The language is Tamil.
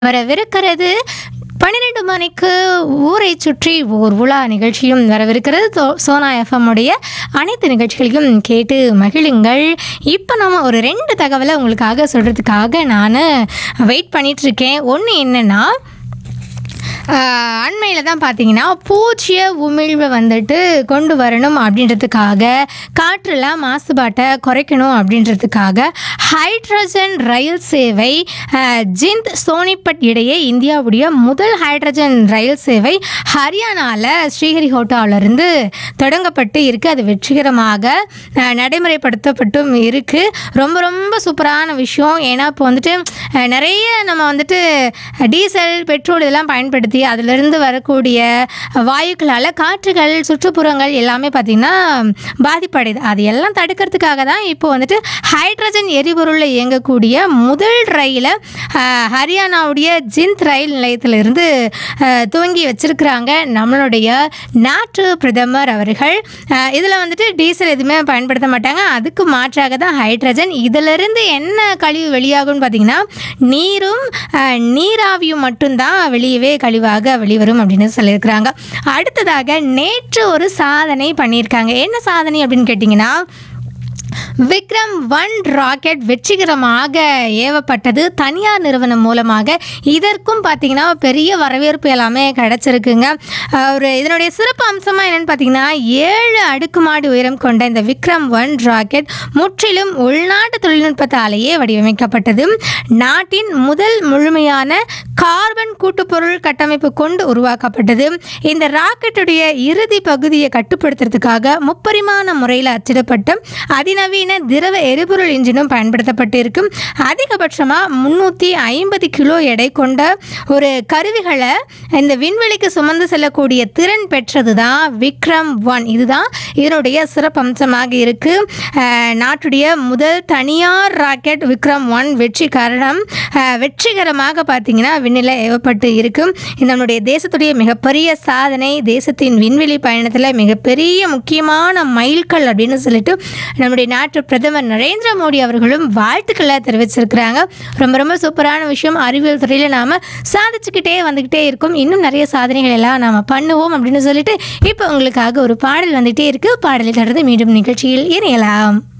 வரவிருக்கிறது பன்னிரெண்டு மணிக்கு ஊரை சுற்றி ஓர் உலா நிகழ்ச்சியும் வரவிருக்கிறது தோ- சோனா எஃப்எம் உடைய அனைத்து நிகழ்ச்சிகளையும் கேட்டு மகிழுங்கள் இப்போ நம்ம ஒரு ரெண்டு தகவலை உங்களுக்காக சொல்கிறதுக்காக நான் வெயிட் பண்ணிட்டு இருக்கேன் ஒன்று என்னென்னா அண்மையில் தான் பார்த்தீங்கன்னா பூச்சிய உமிழ்வை வந்துட்டு கொண்டு வரணும் அப்படின்றதுக்காக காற்றுல மாசுபாட்டை குறைக்கணும் அப்படின்றதுக்காக ஹைட்ரஜன் ரயில் சேவை ஆஹ், ஜிந்த் சோனிபட் இடையே இந்தியாவுடைய முதல் ஹைட்ரஜன் ரயில் சேவை ஹரியானாவில் ஸ்ரீஹரிகோட்டாவிலிருந்து தொடங்கப்பட்டு இருக்குது அது வெற்றிகரமாக ஆஹ், நடைமுறைப்படுத்தப்பட்டும் இருக்குது ரொம்ப ரொம்ப சூப்பரான விஷயம் ஏன்னா இப்போ வந்துட்டு ஆஹ், நிறைய நம்ம வந்துட்டு டீசல் பெட்ரோல் இதெல்லாம் பயன்படுத்தி அதிலிருந்து வரக்கூடிய வாயுக்களால் காற்றுகள் சுற்றுப்புறங்கள் எல்லாமே பார்த்திங்கன்னா பாதிப்படையுது அது எல்லாம் தடுக்கிறதுக்காக தான் இப்போ வந்துட்டு ஹைட்ரஜன் எரிபொருளில் இயங்கக்கூடிய முதல் ரயிலை ஆஹ், ஹரியானாவுடைய ஜிந்த் ரயில் நிலையத்திலிருந்து ஆஹ், துவங்கி வச்சிருக்கிறாங்க நம்மளுடைய நாட்டு பிரதமர் அவர்கள் இதில் வந்துட்டு டீசல் எதுவுமே பயன்படுத்த மாட்டாங்க அதுக்கு மாற்றாக தான் ஹைட்ரஜன் இதிலிருந்து என்ன கழிவு வெளியாகும்னு பார்த்தீங்கன்னா நீரும் ஆஹ், நீராவியும் மட்டும்தான் வெளியவே கழிவாக வெளிவரும் அப்படின்னு சொல்லியிருக்கிறாங்க அடுத்ததாக நேற்று ஒரு சாதனை பண்ணியிருக்காங்க என்ன சாதனை அப்படின்னு கேட்டிங்கன்னா விக்ரம் ஒன் ராக்கெட் வெற்றிகரமாக ஏவப்பட்டது தனியார் நிறுவனம் மூலமாக இதற்கும் பார்த்தீங்கன்னா பெரிய வரவேற்பு எல்லாமே கிடைச்சிருக்குங்க அஹ் ஒரு இதனுடைய சிறப்பு அம்சமாக என்னென்னு பார்த்தீங்கன்னா ஏழு அடுக்குமாடி உயரம் கொண்ட இந்த விக்ரம் ஒன் ராக்கெட் முற்றிலும் உள்நாட்டு தொழில்நுட்பத்தாலேயே வடிவமைக்கப்பட்டது நாட்டின் முதல் முழுமையான கார்பன் கூட்டுப்பொருள் கட்டமைப்பு கொண்டு உருவாக்கப்பட்டது இந்த ராக்கெட்டுடைய இறுதி பகுதியை கட்டுப்படுத்துறதுக்காக முப்பரிமாண முறையில் அச்சிடப்பட்ட அதிநவீன திரவ எரிபொருள் இன்ஜினும் பயன்படுத்தப்பட்டு இருக்கும் அதிகபட்சமாக முந்நூற்றி ஐம்பது கிலோ எடை கொண்ட ஒரு கருவிகளை இந்த விண்வெளிக்கு சுமந்து செல்லக்கூடிய திறன் பெற்றது தான் விக்ரம் ஒன் இதுதான் இதனுடைய சிறப்பம்சமாக இருக்கு அஹ், நாட்டுடைய முதல் தனியார் ராக்கெட் விக்ரம் ஒன் வெற்றி காரணம் அஹ், வெற்றிகரமாக பார்த்தீங்கன்னா விண்ணில் ஏவப்பட்டு இருக்கும் இது நம்முடைய தேசத்துடைய மிகப்பெரிய சாதனை தேசத்தின் விண்வெளி பயணத்தில் மிகப்பெரிய முக்கியமான மைல்கல் அப்படின்னு சொல்லிட்டு நம்முடைய நாட்டு பிரதமர் நரேந்திர மோடி அவர்களும் வாழ்த்துக்களை தெரிவிச்சிருக்கிறாங்க ரொம்ப ரொம்ப சூப்பரான விஷயம் அறிவியல் துறையில் நாம் சாதிச்சுக்கிட்டே வந்துக்கிட்டே இருக்கும் இன்னும் நிறைய சாதனைகள் எல்லாம் நாம் பண்ணுவோம் அப்படின்னு சொல்லிட்டு இப்போ உங்களுக்காக ஒரு பாடல் வந்துகிட்டே இருக்கு பாடலை தொடர்ந்து மீண்டும் நிகழ்ச்சியில் இணையலாம்